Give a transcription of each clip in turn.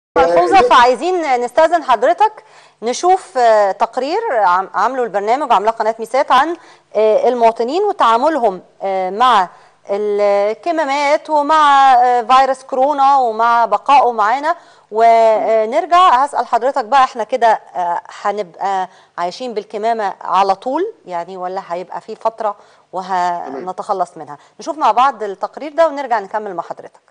ملحوظه فعايزين نستاذن حضرتك نشوف آه، تقرير عم- عامله البرنامج وعاملاه قناه ميسات عن آه، المواطنين وتعاملهم آه، مع الكمامات ومع آه، فيروس كورونا ومع بقائه معانا ونرجع هسأل حضرتك بقى احنا كده آه، هنبقى عايشين بالكمامة على طول يعني ولا هيبقى في فترة وهنتخلص منها نشوف مع بعض التقرير ده ونرجع نكمل مع حضرتك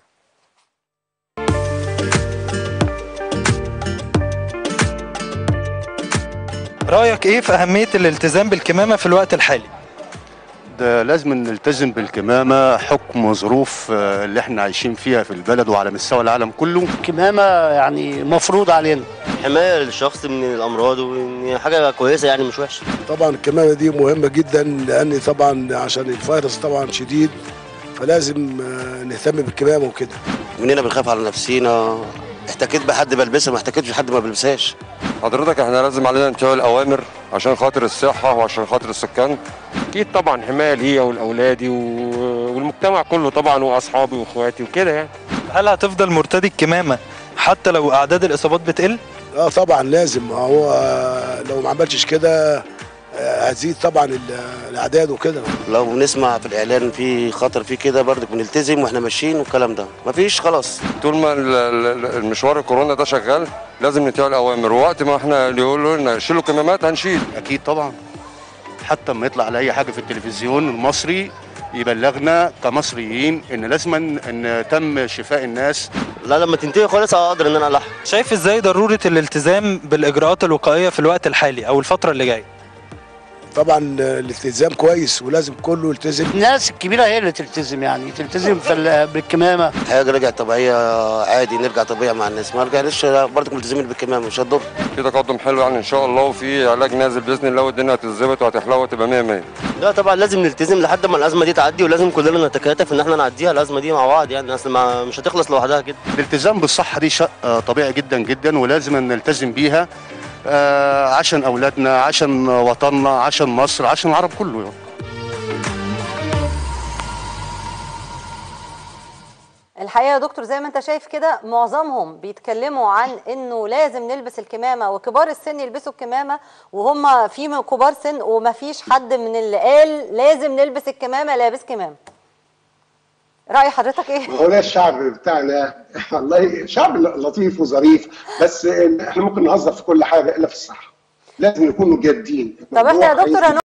رأيك ايه في أهمية الالتزام بالكمامة في الوقت الحالي؟ ده لازم نلتزم بالكمامة حكم ظروف آه، اللي احنا عايشين فيها في البلد وعلى مستوى العالم كله كمامة يعني مفروض علينا حمايه للشخص من الامراض وان حاجه كويسه يعني مش وحشه طبعا الكمامة دي مهمة جدا لأن طبعا عشان الفيروس طبعا شديد فلازم آه، نهتم بالكمامة وكده مننا بنخاف على نفسينا احتكيت بحد بلبسها ما احتكيتش بحد ما بلبسهاش حضرتك احنا لازم علينا نتبع الاوامر عشان خاطر الصحه وعشان خاطر السكان اكيد طبعا حمايه ليا ولاولادي و- والمجتمع كله طبعا واصحابي واخواتي وكده يعني هل هتفضل مرتدي الكمامة حتى لو أعداد الإصابات بتقل؟ اه طبعا لازم ما هو آه، لو ما عملتش كده آه، هتزيد طبعا ال- الأعداد وكده لو بنسمع في الاعلان في خطر في كده برضك بنلتزم واحنا ماشيين والكلام ده مفيش خلاص طول ما ال- ال- المشوار الكورونا ده شغال لازم نتبع الاوامر ووقت ما احنا اللي يقولوا لنا شيلوا كمامات هنشيل اكيد طبعا حتى لما يطلع على اي حاجة في التلفزيون المصري يبلغنا كمصريين ان لازما ان تم شفاء الناس لا لما تنتهي خالص اقدر ان انا الحق شايف ازاي ضرورة الالتزام بالإجراءات الوقائية في الوقت الحالي أو الفترة اللي جاية؟ طبعا آه، الالتزام كويس ولازم كله يلتزم الناس الكبيرة هي اللي تلتزم يعني تلتزم في ال- بالكمامة حاجه رجعت طبيعيه عادي نرجع طبيعي مع الناس ما رجعناش برضك ملتزمين بالكمامه مش هتضر في تقدم حلو يعني ان شاء الله وفي علاج نازل باذن الله والدنيا هتتظبط وهتحلو وتبقى 100 100 لا طبعا لازم نلتزم لحد ما الازمه دي تعدي ولازم كلنا نتكاتف ان احنا نعديها الازمه دي مع بعض يعني اصل ما مش هتخلص لوحدها كده الالتزام بالصحة دي شيء آه، طبيعي جدا جدا ولازم نلتزم بيها آه، عشان أولادنا عشان وطننا عشان مصر عشان العرب كله الحقيقه يا دكتور زي ما انت شايف كده معظمهم بيتكلموا عن انه لازم نلبس الكمامه وكبار السن يلبسوا الكمامه وهم في من كبار سن وما فيش حد من اللي قال لازم نلبس الكمامه لابس كمامه راي حضرتك ايه هو ده الشعب بتاعنا والله شعب لطيف وظريف بس احنا ممكن نهزر في كل حاجه الا في الصحه لازم نكون جادين طب احنا يا الموضوع دكتور عايز